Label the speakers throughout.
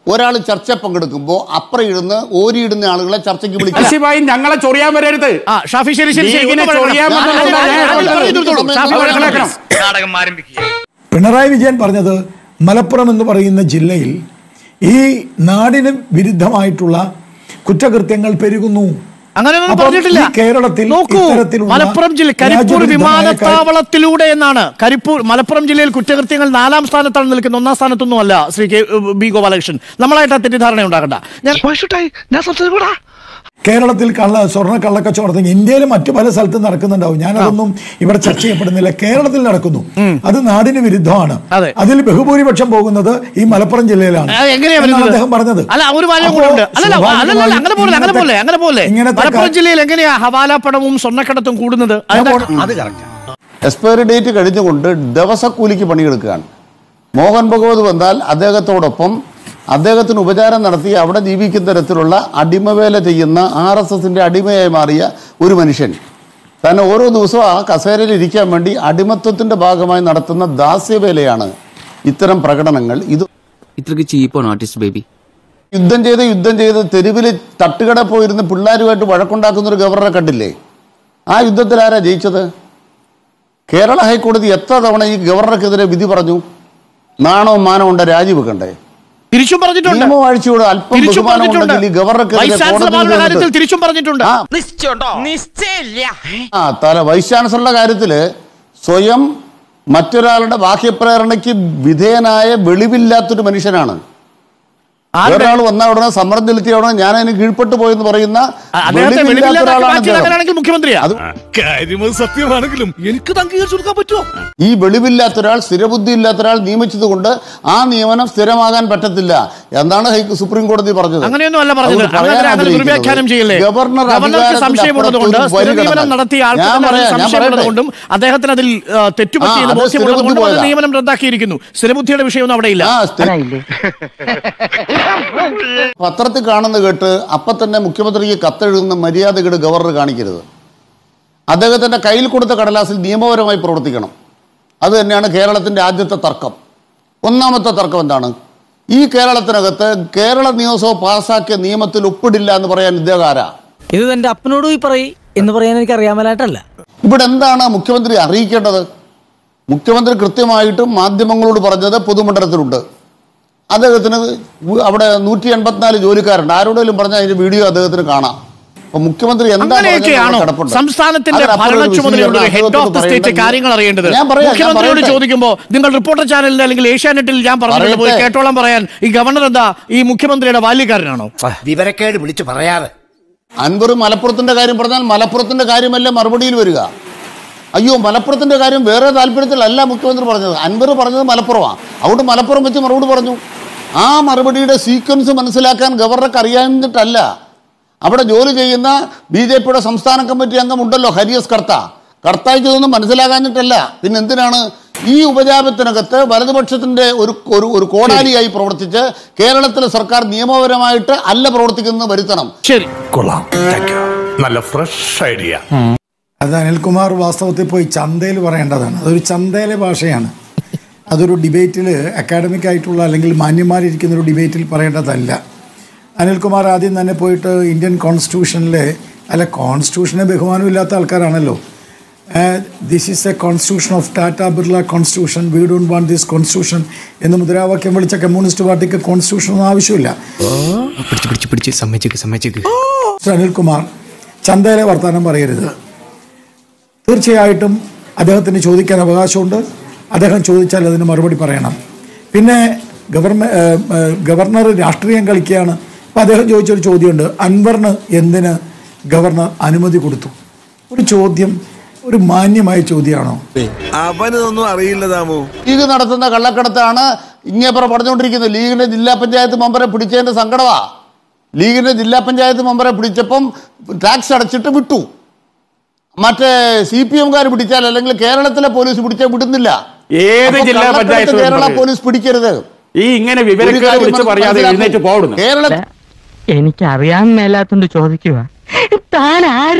Speaker 1: ഒരാൾ ചർച്ച പങ്കെടുക്കുമ്പോൾ അപ്പുറം ഇരുന്ന് ഓരിയിടുന്ന ആളുകളെ ചർച്ചയ്ക്ക് വിളിക്കുക
Speaker 2: അൽസിബായി ഞങ്ങളെ ചൊറിയാൻ വരരുത്
Speaker 3: ആ ഷാഫി ശരി ശരി ശരി
Speaker 2: ലീഗിനെ
Speaker 3: ഒന്ന് പറയണം.
Speaker 2: ചൊറിയാൻ
Speaker 3: ഞാൻ-
Speaker 2: വന്നതല്ല
Speaker 3: ഞാൻ-
Speaker 2: ഞാൻ
Speaker 3: ഞാൻ-
Speaker 2: പറഞ്ഞത്.
Speaker 3: പറഞ്ഞു തീർത്തോളൂ. ഷാഫി
Speaker 2: അത്
Speaker 3: പറയണം.
Speaker 2: കേൾക്കണം.
Speaker 4: നാടകം ആരംഭിക്കുക
Speaker 5: പിണറായി വിജയൻ പറഞ്ഞത് മലപ്പുറം എന്ന് പറയുന്ന ജില്ലയിൽ ഈ നാടിന് വിരുദ്ധമായിട്ടുള്ള കുറ്റകൃത്യങ്ങൾ പെരുകുന്നു
Speaker 3: അങ്ങനെയൊന്നും
Speaker 5: അപ്പോൾ
Speaker 3: പറഞ്ഞിട്ടില്ല
Speaker 5: ഈ കേരളത്തിൽ
Speaker 3: നോക്കൂ
Speaker 5: ഇത്തരത്തിലുള്ള
Speaker 3: മലപ്പുറം ജില്ല കരിപ്പൂർ
Speaker 5: രാജ്യവിരുദ്ധമായ
Speaker 3: വിമാനത്താവളത്തിലൂടെ എന്നാണ് കരിപ്പൂർ മലപ്പുറം ജില്ലയിൽ കുറ്റകൃത്യങ്ങൾ നാലാം സ്ഥാനത്താണ് നിൽക്കുന്നത് ഒന്നാം സ്ഥാനത്തൊന്നും അല്ല ശ്രീ കെ ബി ഗോപാലകൃഷ്ണൻ നമ്മളായിട്ട് ആ തെറ്റിദ്ധാരണ ഉണ്ടാക്കണ്ട ഞാൻ
Speaker 4: ഞാൻ സംസാരിക്കൂടാ
Speaker 5: കേരളത്തിൽ കള്ള സ്വർണ്ണ കള്ളക്കച്ചവടത്തിന് ഇന്ത്യയിൽ മറ്റു പല സ്ഥലത്തും നടക്കുന്നുണ്ടാവും ഞാനതൊന്നും ഇവിടെ ചർച്ച ചെയ്യപ്പെടുന്നില്ല കേരളത്തിൽ നടക്കുന്നു അത് നാടിന് വിരുദ്ധമാണ്
Speaker 3: അതെ.
Speaker 5: അതിൽ ബഹുഭൂരിപക്ഷം പോകുന്നത് ഈ മലപ്പുറം ജില്ലയിലാണ്
Speaker 3: ആ, എങ്ങനെയാ
Speaker 5: എന്നാണ്
Speaker 3: വരുന്നത്?
Speaker 5: അദ്ദേഹം പറഞ്ഞത്
Speaker 3: അല്ല ഒരു വാചകം
Speaker 5: അപ്പോൾ
Speaker 3: കൂടെ ഉണ്ട് അല്ലല്ല അല്ലല്ല
Speaker 5: സ്വാഭാവികമായും
Speaker 3: അങ്ങനെ പോലെ അങ്ങനെ പോലെ അങ്ങനെ പോലെ
Speaker 5: ഇങ്ങനത്തെ
Speaker 3: മലപ്പുറം
Speaker 5: കാ-
Speaker 3: ജില്ലയിൽ എങ്ങനെയാ ഹവാല പണവും സ്വർണ്ണക്കടത്തും കൂടുന്നത് അതിന്റെ-
Speaker 4: അത് കറക്റ്റ്
Speaker 1: എക്സ്പയറി ഡേറ്റ് കഴിഞ്ഞുകൊണ്ട് ദിവസക്കൂലിക്ക് പണിയെടുക്കുകയാണ് മോഹൻ ഭഗവത് വന്നാൽ അദ്ദേഹത്തോടൊപ്പം അദ്ദേഹത്തിന് ഉപചാരം നടത്തി അവിടെ ജീവിക്കുന്ന തരത്തിലുള്ള അടിമവേല ചെയ്യുന്ന ആർ എസ് എസിന്റെ അടിമയായി മാറിയ ഒരു മനുഷ്യൻ തന്നെ ഓരോ ദിവസവും ആ കസേരയിൽ ഇരിക്കാൻ വേണ്ടി അടിമത്വത്തിന്റെ ഭാഗമായി നടത്തുന്ന ദാസ്യവേലയാണ് ഇത്തരം പ്രകടനങ്ങൾ ഇത്
Speaker 6: ഇത്രക്ക് ചീപ്പാണ് ആർട്ടിസ്റ്റ് ബേബി
Speaker 1: യുദ്ധം ചെയ്ത് യുദ്ധം ചെയ്ത് തെരുവിൽ തട്ടുകട പോയിരുന്ന് പിള്ളേരുമായിട്ട് വഴക്കുണ്ടാക്കുന്ന ഒരു ഗവർണറെ കണ്ടില്ലേ ആ യുദ്ധത്തിൽ ആരാ ജയിച്ചത് കേരള ഹൈക്കോടതി എത്ര തവണ ഈ ഗവർണർക്കെതിരെ വിധി പറഞ്ഞു നാണവും മാനവും ഉണ്ട് രാജിവെക്കണ്ടേ
Speaker 3: തിരിച്ചും പറഞ്ഞിട്ടുണ്ട്
Speaker 1: നിയമവാഴ്ചയോട് അല്പം
Speaker 3: തിരിച്ചും
Speaker 1: ബഹുമാനം
Speaker 3: പറഞ്ഞിട്ടുണ്ട്
Speaker 1: ഉണ്ടെങ്കിൽ ഈ ഗവർണർക്കെതിരെ
Speaker 3: വൈസ് ചാൻസലർമാരുടെ
Speaker 1: കോടതിയിൽ
Speaker 3: കാര്യത്തിൽ
Speaker 1: ചെന്നിട്ട്
Speaker 3: തിരിച്ചും പറഞ്ഞിട്ടുണ്ട്
Speaker 1: ആ ആ തല വൈസ് ചാൻസലറുടെ കാര്യത്തില് സ്വയം മറ്റൊരാളുടെ ബാഹ്യപ്രേരണയ്ക്ക് വിധേയനായ വെളിവില്ലാത്തൊരു മനുഷ്യനാണ്
Speaker 3: ആരുടെ?
Speaker 1: ഒരാൾ വന്ന ഉടനെ സമ്മർദ്ദം ചെലുത്തിയ ഉടനെ ഞാൻ അതിന് കീഴ്പ്പെട്ടു പോയെന്ന് പറയുന്ന
Speaker 3: അ- അദ്ദേഹത്തെ
Speaker 1: വെളിവില്ലാത്ത
Speaker 3: വെളിവില്ലാതാക്കി
Speaker 1: ഒരാളാണ്
Speaker 3: മാറ്റിയത്
Speaker 1: അദ്ദേഹം.
Speaker 3: അങ്ങനെയാണെങ്കിൽ മുഖ്യമന്ത്രിയാ
Speaker 1: അത്
Speaker 4: കാര്യമത് സത്യമാണെങ്കിലും എനിക്ക് അംഗീകരിച്ചു കൊടുക്കാൻ പറ്റുമോ
Speaker 1: ഈ വെളിവില്ലാത്ത ഒരാൾ സ്ഥിരബുദ്ധി ഇല്ലാത്ത ഒരാൾ നിയമിച്ചത് കൊണ്ട് ആ നിയമനം സ്ഥിരമാകാൻ പറ്റത്തില്ല എന്താണ് ഹൈ- സുപ്രീം കോടതി പറഞ്ഞത്
Speaker 3: ഒന്നും അല്ല പറഞ്ഞത്
Speaker 1: അതുകൊണ്ട്
Speaker 3: അങ്ങനെ
Speaker 1: പറയാൻ
Speaker 3: അങ്ങനെ ദുർവ്യാഖ്യാനം
Speaker 1: ആഗ്രഹിക്കുന്നത്
Speaker 3: ചെയ്യല്ലേ
Speaker 1: ഗവർണർ
Speaker 3: ഗവർണർക്ക്
Speaker 1: അധികാരത്തിന്റെ
Speaker 3: സംശയമുള്ളതുകൊണ്ട്
Speaker 1: അപ്പുറത്ത് ഒരു വരി
Speaker 3: സ്ഥിര നിയമനം
Speaker 1: കടന്നാൽ.
Speaker 3: നടത്തിയ
Speaker 1: ഞാൻ
Speaker 3: ആൾക്ക്
Speaker 1: പറയാം, ഞാൻ
Speaker 3: സംശയമുള്ളതുകൊണ്ടും അദ്ദേഹത്തിന് അതിൽ ആ, തെറ്റുപറ്റിയെന്ന്
Speaker 1: ആ, അത്
Speaker 3: ബോധ്യമുള്ളതുകൊണ്ടും അത്
Speaker 1: സ്ഥിരബുദ്ധി
Speaker 3: നിയമനം റദ്ദാക്കിയിരിക്കുന്നു സ്ഥിരബുദ്ധിയുടെ വിഷയമൊന്നും അവിടെ ഇല്ല
Speaker 1: ആ സ്ഥിര- പത്രത്തിൽ കാണുന്ന കേട്ട് അപ്പൊ തന്നെ മുഖ്യമന്ത്രിക്ക് കത്തെഴുതുന്ന മര്യാദകേട് ഗവർണർ കാണിക്കരുത് അദ്ദേഹത്തിന്റെ കയ്യിൽ കൊടുത്ത കടലാസിൽ നിയമപരമായി പ്രവർത്തിക്കണം അത് തന്നെയാണ് കേരളത്തിന്റെ ആദ്യത്തെ തർക്കം ഒന്നാമത്തെ തർക്കം എന്താണ് ഈ കേരളത്തിനകത്ത് കേരള നിയമസഭ പാസാക്കിയ നിയമത്തിൽ ഒപ്പിടില്ല എന്ന് പറയാൻ ഇദ്ദേഹം ആരാ
Speaker 7: ഇത് എന്റെ അപ്പനോട് പോയി പറയ് എന്ന് പറയാൻ എനിക്ക് അറിയാമലായിട്ടല്ല
Speaker 1: ഇവിടെ എന്താണ് മുഖ്യമന്ത്രി അറിയിക്കേണ്ടത് മുഖ്യമന്ത്രി കൃത്യമായിട്ടും മാധ്യമങ്ങളോട് പറഞ്ഞത് പൊതുമണ്ഡലത്തിലുണ്ട് അദ്ദേഹത്തിന് അവിടെ നൂറ്റി എൺപത്തിനാല് ജോലിക്കാരുണ്ട് ആരോടെങ്കിലും പറഞ്ഞാൽ അതിന്റെ വീഡിയോ അദ്ദേഹത്തിന് കാണാം അപ്പൊ മുഖ്യമന്ത്രി എന്താ
Speaker 3: അങ്ങനെയൊക്കെയാണോ
Speaker 1: പറഞ്ഞതെന്ന് കിടപ്പുണ്ട്.
Speaker 3: സംസ്ഥാനത്തിന്റെ
Speaker 1: അതിനപ്പുറം ഒരു
Speaker 3: ഭരണ ചുമതലയുള്ള
Speaker 1: വിശദീകരണം
Speaker 3: ഹെഡ് ഓഫ് ദ
Speaker 1: അദ്ദേഹത്തിന്
Speaker 3: സ്റ്റേറ്റ്
Speaker 1: പറയേണ്ടത്
Speaker 3: കാര്യങ്ങൾ അറിയേണ്ടത്
Speaker 1: ഞാൻ പറയാം, ഞാൻ
Speaker 3: മുഖ്യമന്ത്രിയോട്
Speaker 1: പറയട്ടെ.
Speaker 3: ചോദിക്കുമ്പോൾ നിങ്ങൾ റിപ്പോർട്ടർ ചാനലിൽ അല്ലെങ്കിൽ ഏഷ്യാനെറ്റിൽ ഞാൻ പറഞ്ഞിട്ട് പോയി
Speaker 1: പറയട്ടെ.
Speaker 3: കേട്ടോളം പറയാൻ ഈ ഗവർണർ എന്താ ഈ മുഖ്യമന്ത്രിയുടെ ബാല്യക്കാരനാണോ
Speaker 4: വിവരക്കേട് വിളിച്ചു പറയാറ്
Speaker 1: അൻവർ മലപ്പുറത്തിന്റെ കാര്യം പറഞ്ഞാൽ മലപ്പുറത്തിന്റെ കാര്യമല്ലേ മറുപടിയിൽ വരിക അയ്യോ മലപ്പുറത്തിന്റെ കാര്യം വേറെ താല്പര്യത്തിലല്ല മുഖ്യമന്ത്രി പറഞ്ഞത് അൻവർ പറഞ്ഞത് മലപ്പുറമാണ് അതുകൊണ്ട് മലപ്പുറം വെച്ച് മറുപടി പറഞ്ഞു ആ മറുപടിയുടെ സീക്വൻസ് മനസ്സിലാക്കാൻ ഗവർണർക്ക് അറിയാഞ്ഞിട്ടല്ല അവിടെ ജോലി ചെയ്യുന്ന ബി ജെ പിയുടെ സംസ്ഥാന കമ്മിറ്റി അംഗമുണ്ടല്ലോ ഹരിയസ് കർത്ത കർത്തായ്ക്ക് ഇതൊന്നും മനസ്സിലാകാഞ്ഞിട്ടല്ല പിന്നെ എന്തിനാണ് ഈ ഉപജാപത്തിനകത്ത് വലതുപക്ഷത്തിന്റെ ഒരു ഒരു ഒരു കോടാലിയായി പ്രവർത്തിച്ച് കേരളത്തിലെ സർക്കാർ നിയമപരമായിട്ട് അല്ല പ്രവർത്തിക്കുന്നത് വരുത്തണം
Speaker 3: ശരി
Speaker 8: കൊള്ളാം നല്ല ഫ്രഷ് ഐഡിയ
Speaker 5: അത് അനിൽകുമാർ വാസ്തവത്തിൽ പോയി ചന്തയിൽ പറയേണ്ടതാണ് അതൊരു ചന്തയിലെ ഭാഷയാണ് അതൊരു ഡിബേറ്റിൽ അക്കാഡമിക് ആയിട്ടുള്ള അല്ലെങ്കിൽ മാന്യന്മാരിരിക്കുന്ന ഒരു ഡിബേറ്റിൽ പറയേണ്ടതല്ല അനിൽകുമാർ ആദ്യം തന്നെ പോയിട്ട് ഇന്ത്യൻ കോൺസ്റ്റിറ്റ്യൂഷനിലെ അല്ല കോൺസ്റ്റിറ്റ്യൂഷനെ ബഹുമാനമില്ലാത്ത ആൾക്കാരാണല്ലോ this is a constitution of Tata Birla constitution we don't want this constitution എന്ന് മുദ്രാവാക്യം വിളിച്ച കമ്മ്യൂണിസ്റ്റ് പാർട്ടിക്ക് കോൺസ്റ്റിറ്റ്യൂഷൻ ഒന്നും ആവശ്യമില്ല
Speaker 6: പിടിച്ച് പിടിച്ച് പിടിച്ച് സമ്മതിച്ചേക്ക് സമ്മതിച്ചേക്ക്
Speaker 5: മിസ്റ്റർ അനിൽകുമാർ ചന്തയിലെ വർത്തമാനം പറയരുത് തീർച്ചയായിട്ടും അദ്ദേഹത്തിന് ചോദിക്കാൻ അവകാശമുണ്ട് അദ്ദേഹം ചോദിച്ചാൽ അതിന് മറുപടി പറയണം പിന്നെ ഗവർണ ഗവർണർ രാഷ്ട്രീയം കളിക്കുകയാണ് അപ്പം അദ്ദേഹം ചോദിച്ചൊരു ചോദ്യമുണ്ട് അൻവറിന് എന്തിന് ഗവർണർ അനുമതി കൊടുത്തു ഒരു ചോദ്യം ഒരു മാന്യമായ ചോദ്യമാണോ
Speaker 8: അവനൊന്നും അറിയില്ല താമോ
Speaker 1: ലീഗ് നടത്തുന്ന കള്ളക്കടത്താണ് ഇങ്ങേപ്പുറം പറഞ്ഞുകൊണ്ടിരിക്കുന്നത് ലീഗിന്റെ ജില്ലാ പഞ്ചായത്ത് മെമ്പറെ പിടിച്ചതിന്റെ സങ്കടമാ ലീഗിന്റെ ജില്ലാ പഞ്ചായത്ത് മെമ്പറെ പിടിച്ചപ്പം ടാക്സ് അടച്ചിട്ട് വിട്ടു മറ്റേ സി പി എംകാർ പിടിച്ചാൽ അല്ലെങ്കിൽ കേരളത്തിലെ പോലീസ് പിടിച്ചാൽ വിടുന്നില്ല
Speaker 2: ഏത്
Speaker 1: അപ്പൊ
Speaker 2: ജില്ലാ
Speaker 1: കള്ളക്കടത്ത്
Speaker 2: പഞ്ചായത്ത്
Speaker 1: കേരള
Speaker 2: മെമ്പർ?
Speaker 1: പോലീസ് പിടിക്കരുത്
Speaker 2: ഈ ഇങ്ങനെ
Speaker 1: ഒരു
Speaker 2: വിവരക്കേട്
Speaker 1: കാര്യം
Speaker 2: വിളിച്ച്
Speaker 1: നമുക്ക്
Speaker 2: പറയാതെ
Speaker 1: മനസ്സിലാക്കൂ.
Speaker 2: എഴുന്നേറ്റ് പോകണം
Speaker 1: കേരള
Speaker 7: എനിക്ക് അറിയാൻ മേലാത്തോണ്ട് ചോദിക്കുക താൻ ആരുവാ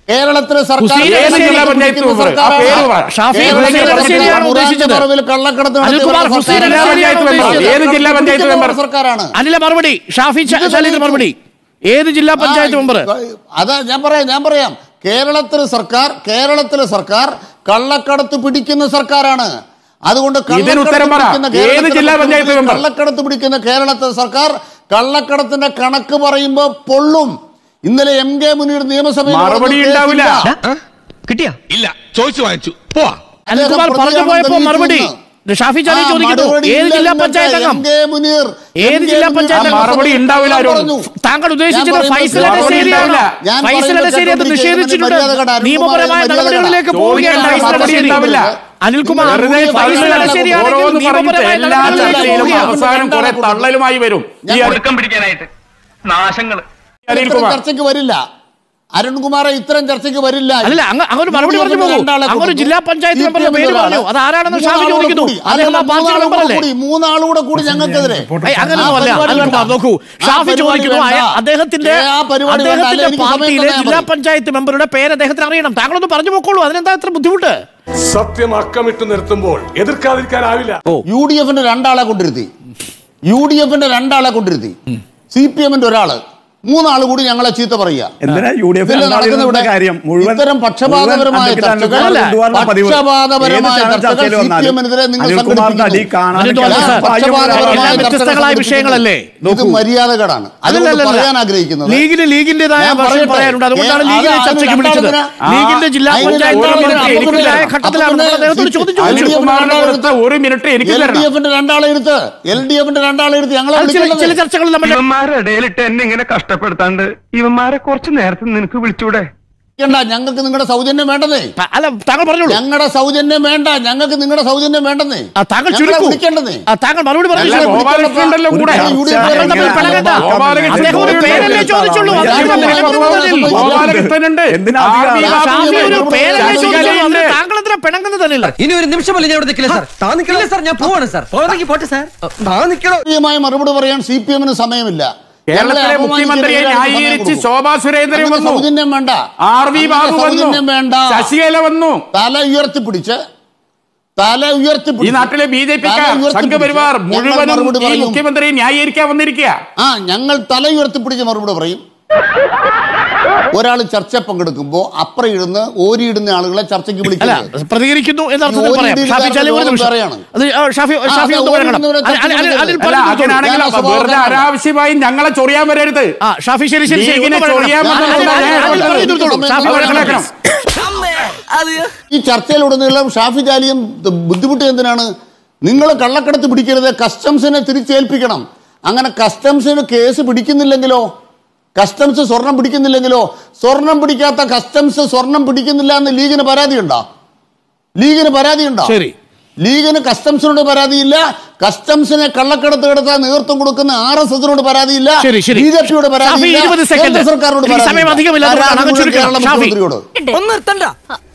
Speaker 1: കേരളത്തിലെ സർക്കാർ
Speaker 3: ഹുസൈൻ
Speaker 2: ഏത് ജില്ലാ പഞ്ചായത്ത് മെമ്പർ? ആ പേര് പറ.
Speaker 3: ഷാഫി
Speaker 2: കേരളത്തിലെ
Speaker 3: ഹുസൈൻ
Speaker 2: പഞ്ചായത്ത്
Speaker 3: ശരിയാണ്
Speaker 2: മെമ്പർ.
Speaker 3: ഉദ്ദേശിച്ചത്.
Speaker 1: പറവിൽ കള്ളക്കടത്ത്
Speaker 3: അനിൽകുമാർ
Speaker 1: നടത്തിയ
Speaker 3: ഹുസൈൻ
Speaker 1: സർക്കാരാണ്.
Speaker 3: ജില്ലാ പഞ്ചായത്ത് മെമ്പർ.
Speaker 2: ഏത് ജില്ലാ പഞ്ചായത്ത് മെമ്പർ?
Speaker 1: സർക്കാരാണ്
Speaker 3: അനില മറുപടി ഷാഫി ച- ശൈലജ മറുപടി ഏത് ജില്ലാ പഞ്ചായത്ത് മെമ്പർ
Speaker 1: ആ, അതാ ഞാൻ പറയാം ഞാൻ പറയാം കേരളത്തിലെ സർക്കാർ കേരളത്തിലെ സർക്കാർ കള്ളക്കടത്ത് പിടിക്കുന്ന സർക്കാരാണ് അതുകൊണ്ട്
Speaker 2: ഇതിന് ഉത്തരം പറ.
Speaker 1: പിടിക്കുന്ന
Speaker 2: ഏത്
Speaker 1: കേരളത്തിലെ
Speaker 2: ജില്ലാ പഞ്ചായത്ത് മെമ്പർ?
Speaker 1: കള്ളക്കടത്ത് പിടിക്കുന്ന കേരളത്തിലെ സർക്കാർ കള്ളക്കടത്തിന്റെ കണക്ക് പറയുമ്പോ പൊള്ളും ഇന്നലെ എം കെ മുനീർ നിയമസഭയിൽ
Speaker 2: മറുപടി
Speaker 1: പറഞ്ഞ
Speaker 2: ഉണ്ടാവില്ല.
Speaker 1: കേസില്ല.
Speaker 4: കിട്ടിയാ ഇല്ല ചോദിച്ചു വാങ്ങിച്ചു പോവാ
Speaker 3: അനിൽകുമാർ
Speaker 1: അദ്ദേഹം
Speaker 3: പറഞ്ഞു പോയപ്പോ
Speaker 1: പ്രതികരണം
Speaker 3: മറുപടി
Speaker 1: തെളിയിച്ചു
Speaker 3: ഷാഫി ചാലി
Speaker 1: ആ,
Speaker 3: ചോദിക്കുന്നു
Speaker 1: മറുപടി
Speaker 3: ഏത്
Speaker 1: ഇല്ല
Speaker 3: ജില്ലാ
Speaker 1: നിങ്ങൾക്ക്
Speaker 3: പഞ്ചായത്ത് അംഗം
Speaker 1: എം കെ മുനീർ
Speaker 3: ഏത്
Speaker 1: എം കെ
Speaker 3: ജില്ലാ
Speaker 1: മുനീർ
Speaker 3: പഞ്ചായത്ത്
Speaker 1: ആ
Speaker 3: അംഗം?
Speaker 1: മറുപടി
Speaker 2: ഉണ്ടാവില്ല ആരോടും.
Speaker 1: പറഞ്ഞു.
Speaker 3: താങ്കൾ ഉദ്ദേശിച്ചത്
Speaker 1: ഞാൻ പറയുന്നത്
Speaker 3: ഫൈസൽ
Speaker 1: മറുപടി
Speaker 3: അലശ്ശേരിയാണ്
Speaker 2: ഉണ്ടാവില്ല.
Speaker 1: ഞാൻ
Speaker 3: ഫൈസൽ
Speaker 1: പറയുന്നത്
Speaker 3: അലശ്ശേരി അത്
Speaker 1: കേട്ടോണ്ടിരിക്കുക.
Speaker 3: നിഷേധിച്ചിട്ടുണ്ട്
Speaker 1: മര്യാദ കേടാ. അനിൽകുമാർ
Speaker 3: നിയമപരമായ
Speaker 1: മര്യാദ
Speaker 3: നടപടികളിലേക്ക്
Speaker 1: കേടാ.
Speaker 3: പോവുകയാണ്
Speaker 2: ചോദിക്കേണ്ട
Speaker 3: ഫൈസൽ
Speaker 2: മറുപടി
Speaker 3: അലശ്ശേരി
Speaker 2: ഉണ്ടാവില്ല.
Speaker 3: അനിൽകുമാർ
Speaker 2: വെറുതെ
Speaker 3: ഫൈസൽ
Speaker 2: പറയുന്നത്
Speaker 3: അലശ്ശേരിയാണെങ്കിൽ
Speaker 2: ഓരോന്ന് പറഞ്ഞിട്ട്
Speaker 3: നിയമപരമായ
Speaker 2: എല്ലാ
Speaker 3: നടപടികളിലേക്ക്
Speaker 2: ചർച്ചയിലും
Speaker 3: പോവുകയാണ്
Speaker 2: അവസാനം കുറെ തള്ളലുമായി വരും ഈ അനിൽ-
Speaker 9: ഒടുക്കം പിടിക്കാനായിട്ട് നാശങ്ങള്
Speaker 1: ഇത്തരം
Speaker 2: അനിൽകുമാർ
Speaker 1: ചർച്ചയ്ക്ക് വരില്ല അരുൺകുമാറെ ഇത്തരം ചർച്ചയ്ക്ക് വരില്ല
Speaker 3: അല്ല അങ്ങ് അങ്ങ് ഒരു മറുപടി പറഞ്ഞു പോകും
Speaker 1: രണ്ടാളെ
Speaker 3: അങ്ങ് ഒരു
Speaker 1: കൊടുത്തു.
Speaker 3: ജില്ലാ പഞ്ചായത്ത് മെമ്പറുടെ
Speaker 1: CPM
Speaker 3: പേര്
Speaker 1: ഒരാള്.
Speaker 3: പറഞ്ഞു അത് ആരാണെന്ന് ഷാഫി
Speaker 1: മൂന്നാളുകൂടെ
Speaker 3: ചോദിക്കുന്നു
Speaker 1: കൂടി.
Speaker 3: അദ്ദേഹം ആ
Speaker 1: അല്ല,
Speaker 3: പാർട്ടി
Speaker 1: മൂന്നാളുകൂടെ
Speaker 3: മെമ്പറല്ലേ
Speaker 1: കൂടി. മൂന്നാളുകൂടെ കൂടി ഞങ്ങൾക്കെതിരെ
Speaker 3: ഏയ് അങ്ങനെയൊന്നുമല്ല
Speaker 1: ആ പരിപാടി
Speaker 3: അനിൽകുമാർ
Speaker 1: വേണ്ട.
Speaker 3: നോക്കൂ
Speaker 1: ആ
Speaker 3: ഷാഫി
Speaker 1: പരിപാടി
Speaker 3: ചോദിക്കുന്നു
Speaker 1: വേണ്ട.
Speaker 3: അയ- അദ്ദേഹത്തിന്റെ
Speaker 1: ഏ, ആ പരിപാടി വേണ്ട. അല്ല,
Speaker 3: അദ്ദേഹത്തിന്റെ
Speaker 1: എനിക്ക് സമയം
Speaker 3: പാർട്ടിയിലെ
Speaker 1: തന്നാ
Speaker 3: ജില്ലാ
Speaker 1: മതി.
Speaker 3: പഞ്ചായത്ത് മെമ്പറുടെ പേര് അദ്ദേഹത്തിന് അറിയണം താങ്കളൊന്ന് പറഞ്ഞു പോക്കോളൂ അതിനെന്താ ഇത്ര ബുദ്ധിമുട്ട്
Speaker 8: സത്യം അക്കമിട്ട് നിർത്തുമ്പോൾ എതിർക്കാതിരിക്കാനാവില്ല
Speaker 1: യു ഡി എഫിന്റെ രണ്ടാളെ കൊണ്ടിരുത്തി യു ഡി എഫിന്റെ രണ്ടാളെ കൊണ്ടിരുത്തി സി പി എമ്മിന്റെ ഒരാള് മൂന്നാള് കൂടി ഞങ്ങളെ ചീത്ത പറയുക
Speaker 10: എന്തിനാ യു ഡി എഫ്
Speaker 1: ഇതിൽ
Speaker 10: രണ്ടാളിൽ
Speaker 1: നടക്കുന്ന ഇവിടെ
Speaker 10: നിന്ന കാര്യം മുഴുവൻ
Speaker 1: ഇത്തരം പക്ഷപാതപരമായ
Speaker 10: മുഴുവൻ
Speaker 1: ചർച്ചകൾ
Speaker 10: അഡ്വക്കേറ്റ് കൊണ്ടുവന്ന പതിവ്.
Speaker 1: പക്ഷപാതപരമായ
Speaker 10: ഏത് ചാനൽ
Speaker 1: ചർച്ചകൾ
Speaker 10: ചർച്ചയിൽ
Speaker 1: സി പി
Speaker 10: വന്നാലും
Speaker 1: എമ്മിനെതിരെ നിങ്ങൾ
Speaker 10: അനിൽകുമാറിന്റെ അടി
Speaker 1: സംഘടിപ്പിക്കുന്നു.
Speaker 10: കാണാൻ
Speaker 3: അനിൽ
Speaker 10: കേൾക്കാൻ
Speaker 3: സാർ,
Speaker 10: പ്രായമുള്ള
Speaker 3: എല്ലാം
Speaker 10: ഒരാളാണ്.
Speaker 3: വ്യത്യസ്തങ്ങളായ വിഷയങ്ങളല്ലേ?
Speaker 1: ഇത്
Speaker 3: നോക്കൂ.
Speaker 1: മര്യാദകേടാണ് അതുകൊണ്ട്
Speaker 3: അല്ലല്ലല്ല.
Speaker 1: പറയാൻ ആഗ്രഹിക്കുന്നത്
Speaker 3: ലീഗിന് ലീഗിന്റേതായ
Speaker 1: ഞാൻ
Speaker 3: വർഷം
Speaker 1: പറയട്ടെ.
Speaker 3: പറയാനുണ്ട് അതുകൊണ്ടാണ്
Speaker 1: ഏ,
Speaker 3: ലീഗിനെ
Speaker 1: അത്
Speaker 3: ചർച്ചയ്ക്ക്
Speaker 1: അതിന്
Speaker 3: വിളിച്ചത്
Speaker 1: രണ്ടാമതിന്
Speaker 3: ലീഗിന്റെ ജില്ലാ
Speaker 1: അതിന്
Speaker 3: പഞ്ചായത്ത്
Speaker 1: രണ്ടാമതിന്
Speaker 3: മെമ്പർ
Speaker 1: നമുക്ക്
Speaker 3: എനിക്കെതിരായ
Speaker 1: തരാം.
Speaker 3: ഘട്ടത്തിലാണ്
Speaker 1: അപ്പോൾ
Speaker 3: നമ്മൾ അദ്ദേഹത്തോട്
Speaker 1: പിന്നെ
Speaker 3: ചോദ്യം ചോദിച്ചു
Speaker 2: അനിൽകുമാറിനെ കൊടുത്ത ഒരു മിനിറ്റ് എനിക്ക്
Speaker 1: എൽ ഡി
Speaker 2: തരണം
Speaker 1: എഫിന്റെ രണ്ടാളെ എടുത്ത് എൽ ഡി എഫിന്റെ രണ്ടാളെ എടുത്ത് ഞങ്ങളെ
Speaker 3: അത് ചില ചില
Speaker 1: വിളിക്കുന്നത്
Speaker 3: ചർച്ചകൾ നമ്മൾ
Speaker 9: ഇവന്മാരുടെ ഇടയിലിട്ട് എന്നെ ഇങ്ങനെ കഷ്ടപ്പെടുത്താണ്ട് ഇവന്മാരെ കുറച്ച് നേരത്തെ നിനക്ക് വിളിച്ചൂടെ
Speaker 1: ണ്ട ഞങ്ങൾക്ക് നിങ്ങളുടെ സൗജന്യം വേണ്ടതേ
Speaker 3: അല്ല താങ്കൾ പറഞ്ഞോളൂ
Speaker 1: ഞങ്ങളുടെ സൗജന്യം വേണ്ട ഞങ്ങൾക്ക് നിങ്ങളുടെ സൗജന്യം വേണ്ടെന്നേ
Speaker 3: ആ, താങ്കൾ
Speaker 1: ഞങ്ങളെ
Speaker 3: ചുരുക്കൂ
Speaker 1: വിളിക്കേണ്ടതേ
Speaker 3: ആ, താങ്കൾ മറുപടി പറഞ്ഞു
Speaker 2: അല്ല,
Speaker 3: ചുരുക്കൂ.
Speaker 2: ഗോപാലകൃഷ്ണനുണ്ടല്ലോ കൂടെ.
Speaker 1: ഒരു യു ഡി എഫ്
Speaker 3: താങ്കൾ തമ്മിൽ പിണങ്ങണ്ട.
Speaker 2: ഗോപാലകൃഷ്ണൻ
Speaker 3: അദ്ദേഹം ഒരു പേരല്ലേ ചോദിച്ചുള്ളൂ
Speaker 1: ഞാൻ
Speaker 3: അദ്ദേഹം
Speaker 1: പറഞ്ഞു,
Speaker 3: പിണങ്ങുന്നതിൽ.
Speaker 2: ഗോപാലകൃഷ്ണനുണ്ട്
Speaker 10: എന്തിനാ
Speaker 2: ആർ
Speaker 10: അധികം
Speaker 2: വി
Speaker 10: ആളെ?
Speaker 3: ഷാഫി ഒരു
Speaker 2: ബാബുവുണ്ട്.
Speaker 3: പേരല്ലേ ചോദിച്ചുള്ളൂ
Speaker 2: ശശികലയുണ്ട്.
Speaker 3: അതിന് താങ്കൾ എന്തിനാ പിണങ്ങുന്നതല്ല
Speaker 7: ഇനി ഒരു നിമിഷമല്ല ഞാൻ ഇവിടെ നിൽക്കില്ല സാർ താൻ നിൽക്കില്ല സാർ ഞാൻ പോവാണ് സാർ പോകണമെങ്കിൽ പോട്ടെ സാർ താൻ നിൽക്കണോ
Speaker 1: കൃത്യമായ മറുപടി പറയാൻ സി പി എമ്മിന് സമയമില്ല
Speaker 2: കേരളത്തിലെ
Speaker 1: ഞങ്ങളെ
Speaker 2: മുഖ്യമന്ത്രിയെ
Speaker 1: അപമാനിക്കുന്നവരെ സമയം
Speaker 2: ന്യായീകരിച്ച്
Speaker 1: കൊടുക്കൂ.
Speaker 2: ശോഭാ സുരേന്ദ്രൻ
Speaker 1: അങ്ങനെ
Speaker 2: വന്നു
Speaker 1: സൗജന്യം വേണ്ട
Speaker 2: ആർ വി ബാബു
Speaker 1: അങ്ങനെ സൗജന്യം
Speaker 2: വന്നു
Speaker 1: വേണ്ട
Speaker 2: ശശികല വന്നു
Speaker 1: തല ഉയർത്തിപ്പിടിച്ച് തല
Speaker 2: ഈ
Speaker 1: ഉയർത്തിപ്പിടിച്ച്
Speaker 2: നാട്ടിലെ ബി ജെ പി
Speaker 1: തല ഉയർത്തിപ്പിടിച്ച്
Speaker 2: സംഘപരിവാർ
Speaker 1: ഞങ്ങൾ
Speaker 2: മുഴുവനും
Speaker 1: മറുപടി
Speaker 2: ഈ
Speaker 1: പറയും.
Speaker 2: മുഖ്യമന്ത്രിയെ ന്യായീകരിക്കാൻ വന്നിരിക്കുക
Speaker 1: ആ ഞങ്ങൾ തല ഉയർത്തിപ്പിടിച്ച് മറുപടി പറയും ഒരാൾ ചർച്ച പങ്കെടുക്കുമ്പോ അപ്പുറം ഇരുന്ന് ഓരിയിടുന്ന ആളുകളെ ചർച്ചയ്ക്ക്
Speaker 3: അല്ല
Speaker 1: വിളിക്കരുത്
Speaker 3: പ്രതികരിക്കുന്നു എന്ന അർത്ഥത്തിൽ
Speaker 1: ഈ
Speaker 3: പറയാം
Speaker 1: ഓടി
Speaker 3: ഷാഫി ചാലി ഒരു
Speaker 1: ലോകം
Speaker 3: നിമിഷം
Speaker 1: വേറെയാണ്.
Speaker 3: അത് ആ, ഷാഫി
Speaker 1: ആ,
Speaker 3: ഷാഫി
Speaker 1: അത്
Speaker 3: ഒന്ന് പറയണം
Speaker 1: ഓടുന്നവരെ
Speaker 3: അനിൽ- അനിൽ- അനിൽ- അനിൽ
Speaker 2: അല്ല
Speaker 3: പറഞ്ഞു തീർത്തോളൂ.
Speaker 2: അങ്ങനെയാണെങ്കിൽ
Speaker 1: ഞാൻ ആ സ്വഭാവം
Speaker 2: വെറുതെ
Speaker 1: കാണാം.
Speaker 2: അനാവശ്യമായി ഞങ്ങളെ ചൊറിയാൻ വരരുത്
Speaker 3: ആ ഷാഫി ശരി ശരി ശരി
Speaker 2: ലീഗിനെ
Speaker 3: ഒന്ന് പറയണം.
Speaker 2: ചൊറിയാൻ
Speaker 3: അനിൽ-
Speaker 2: വന്നത്
Speaker 3: അനിൽ- അനിൽ- അനിൽ
Speaker 2: ഞാൻ
Speaker 3: പറഞ്ഞു തീർത്തോളൂ. ഷാഫി
Speaker 1: അവർ
Speaker 3: പറയണം.
Speaker 2: മനസ്സിലാക്കണം.
Speaker 1: ഈ ചർച്ചയിലുടനീളം ഷാഫി ജാലിയും ബുദ്ധിമുട്ട് എന്തിനാണ് നിങ്ങൾ കള്ളക്കടത്ത് പിടിക്കരുത് കസ്റ്റംസിനെ തിരിച്ചേൽപ്പിക്കണം അങ്ങനെ കസ്റ്റംസിന് കേസ് പിടിക്കുന്നില്ലെങ്കിലോ കസ്റ്റംസ് സ്വർണം പിടിക്കുന്നില്ലെങ്കിലോ സ്വർണം പിടിക്കാത്ത കസ്റ്റംസ് സ്വർണം പിടിക്കുന്നില്ല എന്ന് ലീഗിന് പരാതിയുണ്ടോ ലീഗിന് പരാതിയുണ്ടോ
Speaker 3: ശരി.
Speaker 1: ലീഗിന് കസ്റ്റംസിനോട് പരാതിയില്ല കസ്റ്റംസിനെ കള്ളക്കടത്ത് കിടത്താൻ നേതൃത്വം കൊടുക്കുന്ന ആർ എസ് എസിനോട് പരാതിയില്ല
Speaker 3: ശരി ശരി
Speaker 1: ബി ജെ പിയോട്
Speaker 3: ഷാഫി
Speaker 1: പരാതിയില്ല
Speaker 3: ഇരുപത് സെക്കൻഡ്
Speaker 1: കേന്ദ്ര സർക്കാരിനോട്
Speaker 3: എനിക്ക് സമയം
Speaker 1: പരാതിയില്ല.
Speaker 3: അധികമില്ല അതുകൊണ്ടാണ് അങ്ങ്
Speaker 1: പരാതി മുഴുവൻ
Speaker 3: ചുരുക്കണം
Speaker 1: കേരള
Speaker 3: ഷാഫി
Speaker 1: മുഖ്യമന്ത്രിയോട്
Speaker 7: ഒന്ന് നിർത്തണ്ട